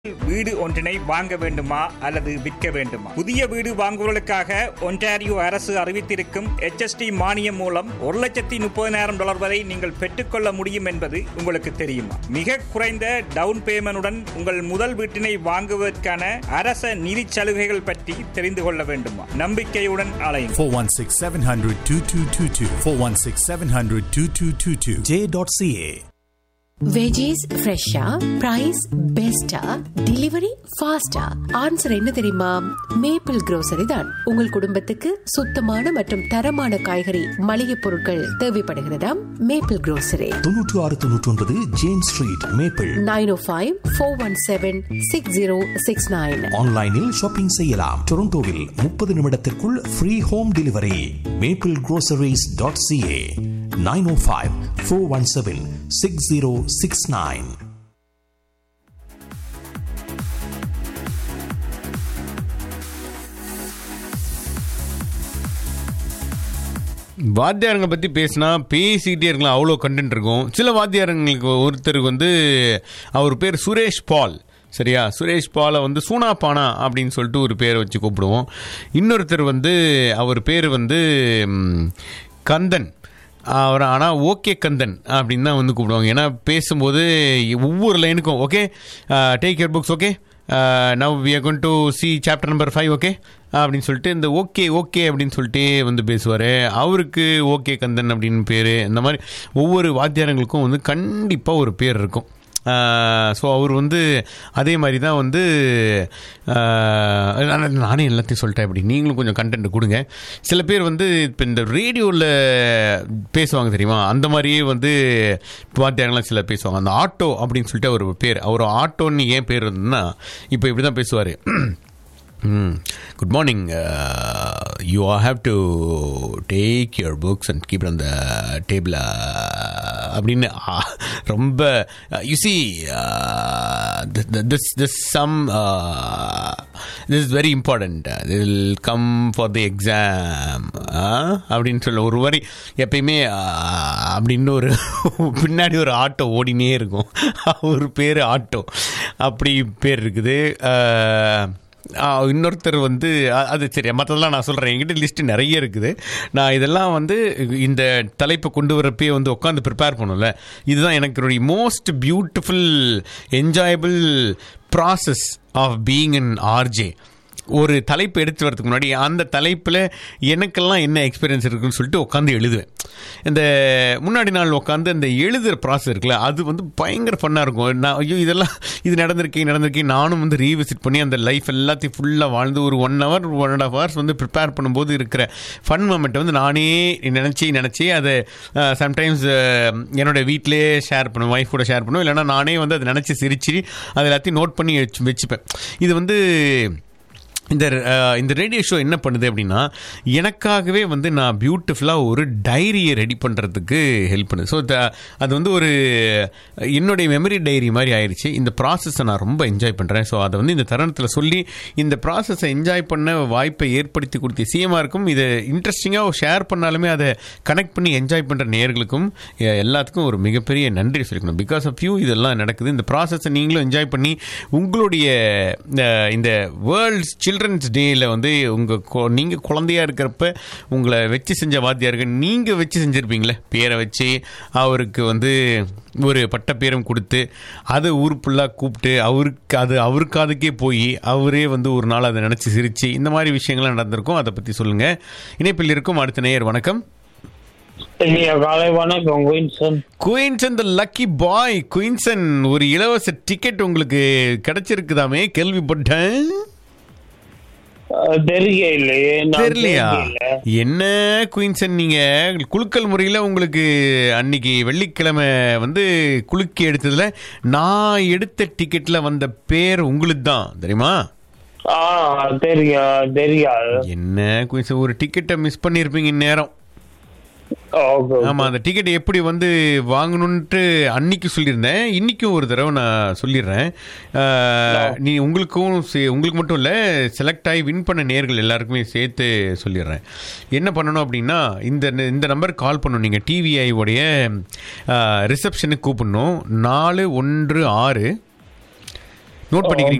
வீடு ஒன்றினை வாங்க வேண்டுமா அல்லது விற்க வேண்டுமா புதிய வீடு வாங்குவதற்காக ஒன்டாரியோ அரசு அறிவித்திருக்கும் HST மானியம் மூலம் ஒரு லட்சத்தி முப்பதினாயிரம் டாலர் வரை நீங்கள் பெற்றுக்கொள்ள முடியும் என்பது உங்களுக்கு தெரியுமா மிக குறைந்த டவுன் பேமெண்டுடன் உங்கள் முதல் வீட்டினை வாங்குவதற்கான அரச நிதி சலுகைகள் பற்றி தெரிந்து கொள்ள வேண்டுமா நம்பிக்கையுடன் அலையும் 416 700 2222. 416 700 2222. J.ca. வெஜிஸ் ஃப்ரெஷ்ஷா பிரைஸ் பெஸ்டா டெலிவரி ஃபாஸ்டா ஆன்சர் என்ன தெரியுமா மேப்பிள் grocery தான் உங்கள் குடும்பத்துக்கு சுத்தமான மற்றும் தரமான காய்கறி மளிகை பொருட்கள் தேவைப்படுகிறதா மேப்பிள் grocery தொன்னூற்று ஆறு தொன்னூற்றி ஒன்பது James Street Maple nine O five four one seven six zero six nine ஆன்லைனில் ஷாப்பிங் செய்யலாம் டொரண்டோவில் முப்பது நிமிடத்திற்குள் free home delivery Maple groceries.ca dot CA nine O five four one seven six zero six nine வாத்தியாரங்க பற்றி பேசினா பேசிக்கிட்டே இருக்கலாம் அவ்வளோ கண்டென்ட் இருக்கும் சில வாத்தியாரங்களுக்கு ஒருத்தருக்கு வந்து அவர் பேர் சுரேஷ் பால் சரியா சுரேஷ் பாலை வந்து சூனா பானா அப்படின்னு சொல்லிட்டு ஒரு பேரை வச்சு கூப்பிடுவோம் இன்னொருத்தர் வந்து அவர் பேர் வந்து ம், கந்தன் அவர் ஆனால் ஓகே கந்தன் அப்படின்னு தான் வந்து கூப்பிடுவாங்க ஏன்னா பேசும்போது ஒவ்வொரு லைனுக்கும் okay take your books okay now we are going to see chapter number five okay அப்படின்னு சொல்லிட்டு இந்த ஓகே ஓகே அப்படின்னு சொல்லிட்டு வந்து பேசுவார் அவருக்கு ஓகே கந்தன் அப்படின்னு பேர் இந்த மாதிரி ஒவ்வொரு வாத்தியாரங்களுக்கும் வந்து கண்டிப்பாக ஒரு பேர் இருக்கும் ஸோ அவர் வந்து அதே மாதிரி தான் வந்து ஆஹ், ஆனா நானே எல்லாத்தையும் சொல்லிட்டேன் இப்படி நீங்களும் கொஞ்சம் கண்டென்ட் கொடுங்க சில பேர் வந்து இப்போ இந்த ரேடியோவில் பேசுவாங்க தெரியுமா அந்த மாதிரியே வந்து வாத்தியாரங்களாம் சில பேசுவாங்க அந்த ஆட்டோ அப்படின்னு சொல்லிட்டு அவர் பேர் அவர் ஆட்டோன்னு ஏன் பேர் இருந்ததுன்னா இப்போ இப்படி தான் பேசுவார் good morning you have to take your books and keep அந்த டேபிள் அப்படின்னு ஆ, ரொம்ப you see this this some this is very important will come for the exam அப்படின்னு சொல்ல ஒரு வரி எப்பயுமே ஆ, அப்படின்னு ஒரு பின்னாடி ஒரு ஆட்டோ ஓடினே இருக்கும் அவர் பேர் ஆட்டோ அப்படி பேர் இருக்குது ஆ, ஆ, இன்னொருத்தர் வந்து அ- அது சரி மற்றதெல்லாம் நான் சொல்கிறேன் என்கிட்ட லிஸ்ட்டு நிறைய இருக்குது நான் இதெல்லாம் வந்து இந்த தலைப்பை கொண்டு வரப்பே வந்து உட்காந்து ப்ரிப்பேர் பண்ணும்ல இதுதான் எனக்கு most beautiful enjoyable process of being in RJ ஒரு தலைப்பு எடுத்து வரதுக்கு முன்னாடி அந்த தலைப்பில் எனக்கெல்லாம் என்ன எக்ஸ்பீரியன்ஸ் இருக்குன்னு சொல்லிட்டு உட்காந்து எழுதுவேன் இந்த முன்னாடி நாள் உட்காந்து அந்த எழுதுகிற ப்ராசஸ் இருக்குல்ல அது வந்து பயங்கர ஃபன்னாக இருக்கும் நான் ஐயோ இதெல்லாம் இது நடந்திருக்கேன் நடந்திருக்கேன் நானும் வந்து ரீவிசிட் பண்ணி அந்த லைஃப் எல்லாத்தையும் ஃபுல்லாக வாழ்ந்து ஒரு one hour one and half hours வந்து ப்ரிப்பேர் பண்ணும்போது இருக்கிற ஃபன் மூமெண்ட்டை வந்து நானே நினச்சி நினச்சி அதை சம்டைம்ஸ் என்னோட வீட்டிலே ஷேர் பண்ணுவேன் ஒய்ஃப் கூட ஷேர் பண்ணுவேன் இல்லைன்னா நானே வந்து அதை நினச்சி சிரிச்சு அதை எல்லாத்தையும் நோட் பண்ணி வச்சு வச்சுப்பேன் இது வந்து இந்த அஹ், இந்த ரேடியோ ஷோ என்ன பண்ணுது அப்படின்னா எனக்காகவே வந்து நான் பியூட்டிஃபுல்லாக ஒரு டைரியை ரெடி பண்ணுறதுக்கு ஹெல்ப் பண்ணுது ஸோ அது வந்து ஒரு என்னுடைய மெமரி டைரி மாதிரி ஆயிடுச்சு இந்த ப்ராசஸை நான் ரொம்ப என்ஜாய் பண்ணுறேன் ஸோ அதை வந்து இந்த தருணத்தில் சொல்லி இந்த ப்ராசஸை என்ஜாய் பண்ண வாய்ப்பை ஏற்படுத்தி கொடுத்த சிஎமாக இருக்கும் இதை இன்ட்ரெஸ்டிங்காக ஷேர் பண்ணாலுமே அதை கனெக்ட் பண்ணி என்ஜாய் பண்ணுற நேர்களுக்கும் எ- எல்லாத்துக்கும் ஒரு மிகப்பெரிய நன்றி சொல்லிக்கணும் பிகாஸ் ஆஃப் யூ இதெல்லாம் நடக்குது இந்த ப்ராசஸை நீங்களும் என்ஜாய் பண்ணி உங்களுடைய அஹ், இந்த வேர்ல்ட்ஸ் சில்ட்ரன்ஸ் டேயில் வந்து உங்கள் நீங்கள் குழந்தையா இருக்கிறப்ப உங்களை வச்சு செஞ்ச வாத்தியார்கள் நீங்கள் வச்சு செஞ்சுருப்பீங்களே பேரை வச்சு அவருக்கு வந்து ஒரு பட்ட பேரும் கொடுத்து அதை ஊர் ஃபுல்லாக கூப்பிட்டு அவருக்கு அது அவருக்கு அதுக்கே போய் அவரே வந்து ஒரு நாள் அதை நினச்சி சிரித்து இந்த மாதிரி விஷயங்கள்லாம் நடந்திருக்கும் அதை பற்றி சொல்லுங்கள் இணைப்பில் இருக்கும் அடுத்த நேயர் வணக்கம் ஐயா காலை வணக்கம் குயின்சன் குயின்சன் த லக்கி பாய் குயின்சன் ஒரு இலவச டிக்கெட் உங்களுக்கு கிடைச்சிருக்குதாமே கேள்விப்பட்டேன் தெரியலையே நான் தெரியலையா தெரியல. என்ன குயின்சன் நீங்க குலுக்கல் முறையில் உங்களுக்கு அன்னைக்கு வெள்ளிக்கிழமை வந்து குலுக்கி எடுத்ததுல நான் எடுத்த டிக்கெட்ல வந்த பேர் உங்களுக்கு தான் தெரியுமா ஆ தெரியும் தெரியாது என்ன குயின்சன் ஒரு டிக்கெட்டை மிஸ் பண்ணியிருப்பீங்க இந்நேரம் ஓகே ஆமா அந்த டிக்கெட் எப்படி வந்து வாங்கணுன்ட்டு அன்னைக்கு சொல்லியிருந்தேன் இன்னைக்கும் ஒரு தடவை நான் சொல்லிடுறேன் அஹ், நீ உங்களுக்கும் சே- உங்களுக்கு மட்டும் இல்லை செலக்ட் ஆகி வின் பண்ண நேர்கள் எல்லாருக்குமே சேர்த்து சொல்லிடுறேன் என்ன பண்ணணும் அப்படின்னா இந்த இந்த நம்பருக்கு கால் பண்ணணும் நீங்கள் டிவிஐ உடைய ரிசப்ஷனுக்கு கூப்பிடணும் நாலு ஒன்று ஆறு நோட் பண்ணிக்கிறீங்க